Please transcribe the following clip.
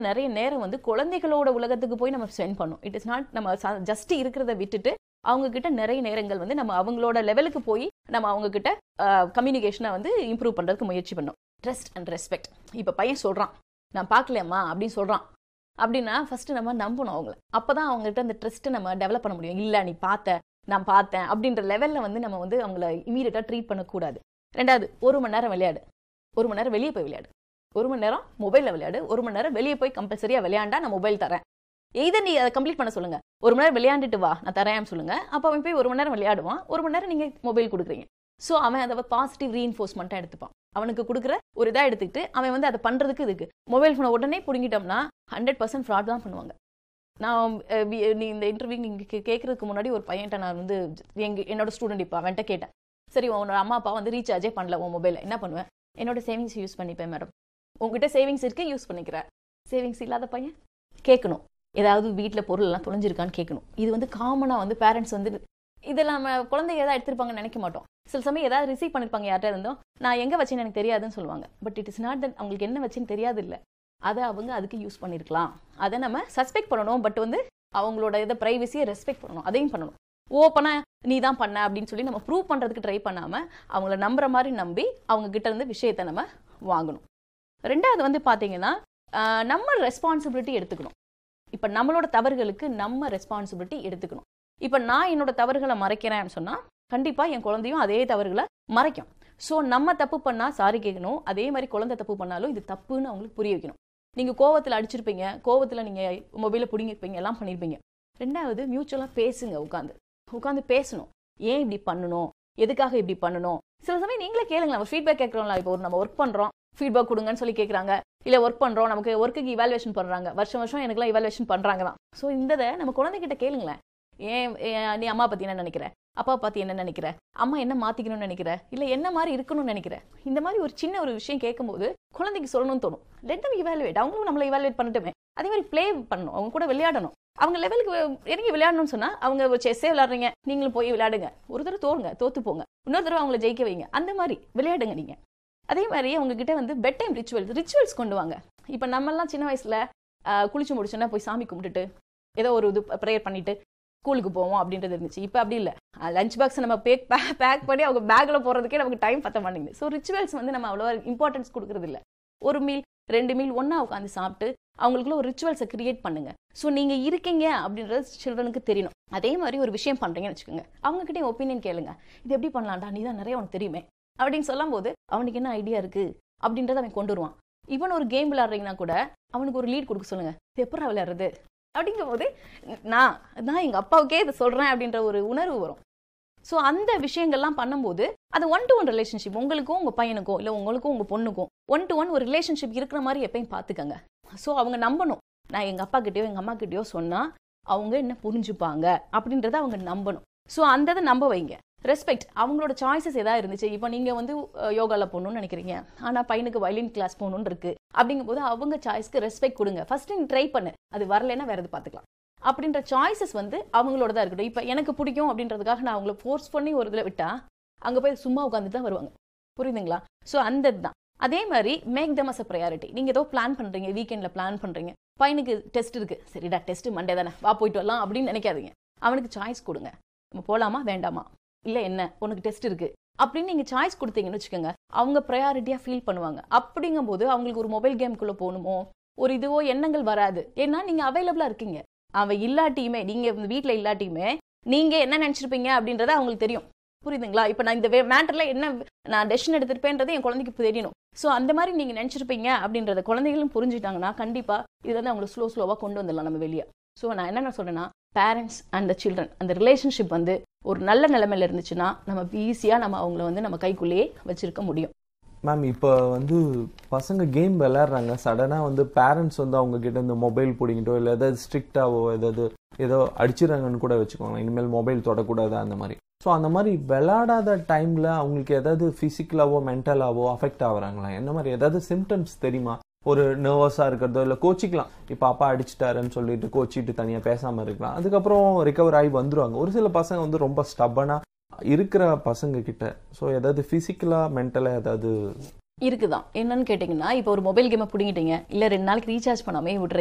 நிறைய நேரம் வந்து குழந்தைகளோட உலகத்துக்கு போய் நம்ம ஸ்பெண்ட் பண்ணோம் இட் இஸ் நாட் நம்ம ஜஸ்ட் இருக்கிறத விட்டுட்டு அவங்க கிட்ட நிறைய நேரங்கள் வந்து நம்ம அவங்களோட லெவலுக்கு போய் நம்ம அவங்க கிட்ட கம்யூனிகேஷனை வந்து இம்ப்ரூவ் பண்றதுக்கு முயற்சி பண்ணோம் ட்ரஸ்ட் அண்ட் ரெஸ்பெக்ட் இப்போ பையன் சொல்றான் நான் பார்க்கலையம்மா அப்படின்னு சொல்றான் அப்படின்னா ஃபர்ஸ்ட் நம்ம நம்பணும் அவங்கள அப்பதான் அவங்ககிட்ட அந்த ட்ரஸ்ட்டை நம்ம டெவலப் பண்ண முடியும் இல்ல நீ பார்த்த நான் பார்த்தேன் அப்படின்ற லெவல்ல வந்து நம்ம வந்து அவங்கள இமீடியட்டா ட்ரீட் பண்ணக்கூடாது ரெண்டாவது ஒரு மணி நேரம் விளையாடு ஒரு மணி நேரம் வெளியே போய் விளையாடு ஒரு மணி நேரம் மொபைலில் விளையாடு ஒரு மணி நேரம் வெளியே போய் கம்பல்சரியாக விளையாண்டா நான் மொபைல் தரேன் எய்தை நீ அதை கம்ப்ளீட் பண்ண சொல்லுங்க ஒரு மணி நேரம் விளையாண்டுட்டு வா நான் தரேன் சொல்லுங்க அப்போ அவன் போய் ஒரு மணி நேரம் விளையாடுவான் ஒரு மணி நேரம் நீங்க மொபைல் கொடுக்குறீங்க ஸோ அவன் அதை பாசிட்டிவ் ரீஇன்ஃபோர்ஸ்மெண்ட்டாக எடுத்துப்பான் அவனுக்கு கொடுக்குற ஒரு இதாக எடுத்துக்கிட்டு அவன் வந்து அதை பண்ணுறதுக்கு இதுக்கு மொபைல் ஃபோனை உடனே பிடுங்கிட்டோம்னா ஹண்ட்ரட் பர்சன்ட் ஃப்ராட் தான் பண்ணுவாங்க நான் அஹ், வி- நீ இந்த இன்டர்வியூ நீங்கள் கேட்கறதுக்கு முன்னாடி ஒரு பையன்ட்ட நான் வந்து எங்க என்னோட ஸ்டூடெண்ட் இப்போ அவன்கிட்ட கேட்டேன் சரி உன்னோட அம்மா அப்பா வந்து ரீசார்ஜே பண்ணல உன் மொபைலில் என்ன பண்ணுவேன் என்னோட சேவிங்ஸ் யூஸ் பண்ணிப்பேன் மேடம் உங்ககிட்ட சேவிங்ஸ் இருக்கு யூஸ் பண்ணிக்கிற சேவிங்ஸ் இல்லாத பையன் கேட்கணும் ஏதாவது வீட்டில் பொருள் எல்லாம் தொலைஞ்சிருக்கான்னு கேட்கணும் இது வந்து காமனாக வந்து பேரண்ட்ஸ் வந்து இதெல்லாம் நம்ம குழந்தைங்க ஏதாவது எடுத்திருப்பாங்கன்னு நினைக்க மாட்டோம் சில சமயம் ஏதாவது ரிசீவ் பண்ணிருப்பாங்க யார்கிட்ட இருந்தோம் நான் எங்கே வச்சேன்னு எனக்கு தெரியாதுன்னு சொல்லுவாங்க but it is not that அவங்களுக்கு என்ன வச்சேன்னு தெரியாது இல்லை அதை அவங்க அதுக்கு யூஸ் பண்ணியிருக்கலாம் அதை நம்ம சஸ்பெக்ட் பண்ணணும் பட் வந்து அவங்களோட இதை ப்ரைவசியை ரெஸ்பெக்ட் பண்ணணும் அதையும் பண்ணணும் ஓப்பனா நீ தான் பண்ண அப்படின்னு சொல்லி நம்ம ப்ரூவ் பண்ணுறதுக்கு ட்ரை பண்ணாமல் அவங்கள நம்புற மாதிரி நம்பி அவங்க கிட்ட இருந்து விஷயத்தை நம்ம வாங்கணும் ரெண்டாவது வந்து பார்த்தீங்கன்னா ஆஹ், நம்ம ரெஸ்பான்சிபிலிட்டி எடுத்துக்கணும் இப்போ நம்மளோட தவறுகளுக்கு நம்ம ரெஸ்பான்சிபிலிட்டி எடுத்துக்கணும் இப்போ நான் என்னோட தவறுகளை மறைக்கிறேன்னு சொன்னால் கண்டிப்பாக என் குழந்தையும் அதே தவறுகளை மறைக்கும் ஸோ நம்ம தப்பு பண்ணால் சாரி கேட்கணும் அதே மாதிரி குழந்தை தப்பு பண்ணாலும் இது தப்புன்னு அவங்களுக்கு புரிய வைக்கணும் நீங்கள் கோவத்தில் அடிச்சிருப்பீங்க கோவத்தில் நீங்கள் மொபைலில் பிடிங்கிருப்பீங்க எல்லாம் பண்ணியிருப்பீங்க ரெண்டாவது மியூச்சுவலாக பேசுங்க உட்காந்து உட்காந்து பேசணும் ஏன் இப்படி பண்ணணும் எதுக்காக இப்படி பண்ணணும் சில சமயம் நீங்களே கேளுங்களேன் ஃபீட்பேக் கேட்குறோம்ல இப்போ ஒரு நம்ம ஒர்க் பண்ணுறோம் ஃபீட்பேக் கொடுங்கன்னு சொல்லி கேட்குறாங்க இல்லை ஒர்க் பண்ணுறோம் நமக்கு ஒர்க்குக்கு இவாலுவேஷன் பண்ணுறாங்க வருஷம் வருஷம் எனக்குலாம் இவாலுவேஷன் பண்ணுறாங்க தான் ஸோ இந்த இதை நம்ம குழந்தைகிட்ட கேளுங்களேன் ஏன் ஏன் நீ அம்மா பற்றி என்ன நினைக்கிற அப்பா பற்றி என்ன நினைக்கிற அம்மா என்ன மாற்றிக்கணும்னு நினைக்கிற இல்லை என்ன மாதிரி இருக்கணும்னு நினைக்கிற இந்த மாதிரி ஒரு சின்ன ஒரு விஷயம் கேட்கும்போது குழந்தைக்கு சொல்லணும்னு தோணும் லெட் தம் இவாலுவேட் அவங்களும் நம்மளை இவாலுவேட் பண்ணட்டுமே அதே மாதிரி ப்ளே பண்ணணும் அவங்க கூட விளையாடணும் அவங்க லெவலுக்கு இறங்கி விளையாடணும்னு சொன்னா அவங்க ஒரு செஸ்ஸே விளையாடுறீங்க நீங்களும் போய் விளையாடுங்க ஒரு தடவை தோறுங்க தோத்து போங்க இன்னொரு தடவை அவங்கள ஜெயிக்க வைங்க அந்த மாதிரி விளையாடுங்க நீங்க அதே மாதிரி அவங்க கிட்ட வந்து பெட் டைம் ரிச்சுவல்ஸ் ரிச்சுவல்ஸ் கொண்டு வாங்க இப்போ நம்மெல்லாம் சின்ன வயசுல ஆஹ், குளிச்சு முடிச்சோன்னா போய் சாமி கும்பிட்டுட்டு ஏதோ ஒரு இது ப்ரேயர் பண்ணிட்டு ஸ்கூலுக்கு போவோம் அப்படின்றது இருந்துச்சு இப்போ அப்படி இல்லை லஞ்ச் பாக்ஸ் நம்ம பேக் பேக் பண்ணி அவங்க பேக்கில் போகிறதுக்கே நமக்கு டைம் பத்த மாட்டேங்குது ஸோ ரிச்சுவல்ஸ் வந்து நம்ம அவ்வளோவா இம்பார்ட்டன்ஸ் கொடுக்கறது இல்ல ஒரு மீல் ரெண்டு மீல் ஒன்றா உட்காந்து சாப்பிட்டு அவங்களுக்குள்ள ஒரு ரிச்சுவல்ஸை கிரியேட் பண்ணுங்க ஸோ நீங்க இருக்கீங்க அப்படின்றது சில்ட்ரனுக்கு தெரியணும் அதே மாதிரி ஒரு விஷயம் பண்றீங்கன்னு வச்சுக்கோங்க அவங்க கிட்டே ஒப்பீனியன் கேளுங்க இது எப்படி பண்ணலாம்டா நீ தான் நிறைய உனக்கு தெரியுமே அப்படின்னு சொல்லும் போது அவனுக்கு என்ன ஐடியா இருக்கு அப்படின்றத அவன் கொண்டு வருவான் இவன் ஒரு கேம் விளையாடுறீங்கன்னா கூட அவனுக்கு ஒரு லீட் கொடுக்க சொல்லுங்க இது எப்படா விளையாடுறது அப்படிங்கும் போது நான் நான் எங்க அப்பாவுக்கே இதை சொல்றேன் அப்படின்ற ஒரு உணர்வு வரும் ஸோ அந்த விஷயங்கள்லாம் பண்ணும்போது அது ஒன் டு ஒன் ரிலேஷன்ஷிப் உங்களுக்கும் உங்க பையனுக்கும் இல்லை உங்களுக்கும் உங்க பொண்ணுக்கும் ஒன் டு ஒன் ஒரு ரிலேஷன்ஷிப் இருக்கிற மாதிரி எப்பயும் பார்த்துக்கங்க ஸோ அவங்க நம்பணும் நான் எங்க அப்பா கிட்டயோ எங்க அம்மா கிட்டயோ சொன்னா அவங்க என்ன புரிஞ்சுப்பாங்க அப்படின்றத அவங்க நம்பணும் ஸோ அந்த இதை நம்ப வைங்க ரெஸ்பெக்ட் அவங்களோட சாய்ஸஸ் ஏதாவது இருந்துச்சு இப்போ நீங்க வந்து அஹ், யோகால போகணும்னு நினைக்கிறீங்க ஆனா பையனுக்கு வயலின் கிளாஸ் போகணும்னு இருக்கு அப்படிங்கும்போது அவங்க சாய்ஸ்க்கு ரெஸ்பெக்ட் கொடுங்க ஃபர்ஸ்ட் நீங்க ட்ரை பண்ணு அது வரலைன்னா வேற எது பார்த்துக்கலாம் அப்படின்ற சாய்ஸஸ் வந்து அவங்களோட தான் இருக்கட்டும் இப்போ எனக்கு பிடிக்கும் அப்படின்றதுக்காக நான் அவங்கள ஃபோர்ஸ் பண்ணி ஒரு இதில் விட்டா அங்கே போய் சும்மா உட்காந்துட்டு தான் வருவாங்க புரியுதுங்களா ஸோ அந்த இதுதான் அதே மாதிரி make them as a priority நீங்கள் ஏதோ பிளான் பண்ணுறீங்க வீக்கெண்டில் பிளான் பண்ணுறீங்க பையனுக்கு டெஸ்ட் இருக்கு சரிடா டெஸ்ட் மண்டே தானே வா போயிட்டு வரலாம் அப்படின்னு நினைக்காதீங்க அவனுக்கு சாய்ஸ் கொடுங்க நம்ம போகலாமா வேண்டாமா இல்லை என்ன உனக்கு டெஸ்ட் இருக்கு அப்படின்னு நீங்கள் சாய்ஸ் கொடுத்தீங்கன்னு வச்சுக்கோங்க அவங்க ப்ரையாரிட்டியாக ஃபீல் பண்ணுவாங்க அப்படிங்கும்போது அவங்களுக்கு ஒரு மொபைல் கேமுக்குள்ளே போகணுமோ ஒரு இதுவோ எண்ணங்கள் வராது ஏன்னா நீங்கள் அவைலபிளாக இருக்கீங்க அவன் இல்லாட்டியுமே நீங்கள் வீட்டில் இல்லாட்டியுமே நீங்கள் என்ன நினச்சிருப்பீங்க அப்படின்றத அவங்களுக்கு தெரியும் புரியுதுங்களா இப்போ நான் இந்த மேட்டரில் என்ன நான் டெசிஷன் எடுத்திருப்பேன்றது என் குழந்தைக்கு இப்ப தெரியணும் ஸோ அந்த மாதிரி நீங்கள் நினச்சிருப்பீங்க அப்படின்றத குழந்தைகளும் புரிஞ்சுட்டாங்கன்னா கண்டிப்பாக இதுல இருந்து அவங்களை ஸ்லோ ஸ்லோவாக கொண்டு வந்துடலாம் நம்ம வெளியே ஸோ நான் என்ன சொல்றேன்னா பேரண்ட்ஸ் அண்ட் த சில்ட்ரன் அந்த ரிலேஷன்ஷிப் வந்து ஒரு நல்ல நிலைமையில இருந்துச்சுன்னா நம்ம ஈஸியாக நம்ம அவங்கள வந்து நம்ம கைக்குள்ளேயே வச்சிருக்க முடியும் மேம் இப்போ வந்து பசங்க கேம் விளையாடுறாங்க சடனாக வந்து பேரண்ட்ஸ் வந்து அவங்க கிட்ட இந்த மொபைல் பிடிங்கிட்டோ இல்லை ஏதாவது ஸ்ட்ரிக்டாவோ ஏதாவது ஏதோ அடிச்சிடறாங்கன்னு கூட வச்சுக்கோங்க இனிமேல் மொபைல் தொடக்கூடாது அந்த மாதிரி ஸோ அந்த மாதிரி விளையாடாத டைமில் அவங்களுக்கு ஏதாவது ஃபிசிக்கலாவோ மென்டலாவோ அஃபெக்ட் ஆகுறாங்களா என்ன மாதிரி ஏதாவது சிம்டம்ஸ் தெரியுமா ஒரு நர்வஸாக இருக்கிறதோ இல்லை கோச்சிக்கலாம் இப்போ அப்பா அடிச்சிட்டாருன்னு சொல்லிட்டு கோச்சிட்டு தனியாக பேசாமல் இருக்கலாம் அதுக்கப்புறம் ரிகவர் ஆகி வந்துருவாங்க ஒரு சில பசங்க வந்து ரொம்ப ஸ்டப்பனாக இருக்கிற பசங்க கிட்ட ஸோ ஏதாவது ஃபிசிக்கலாக மென்டலாக ஏதாவது இருக்குதான் என்னன்னு கேட்டிங்கன்னா இப்போ ஒரு மொபைல் கேமை பிடிங்கிட்டீங்க இல்லை ரெண்டு நாளைக்கு ரீசார்ஜ் பண்ணாமே விட்றீங்க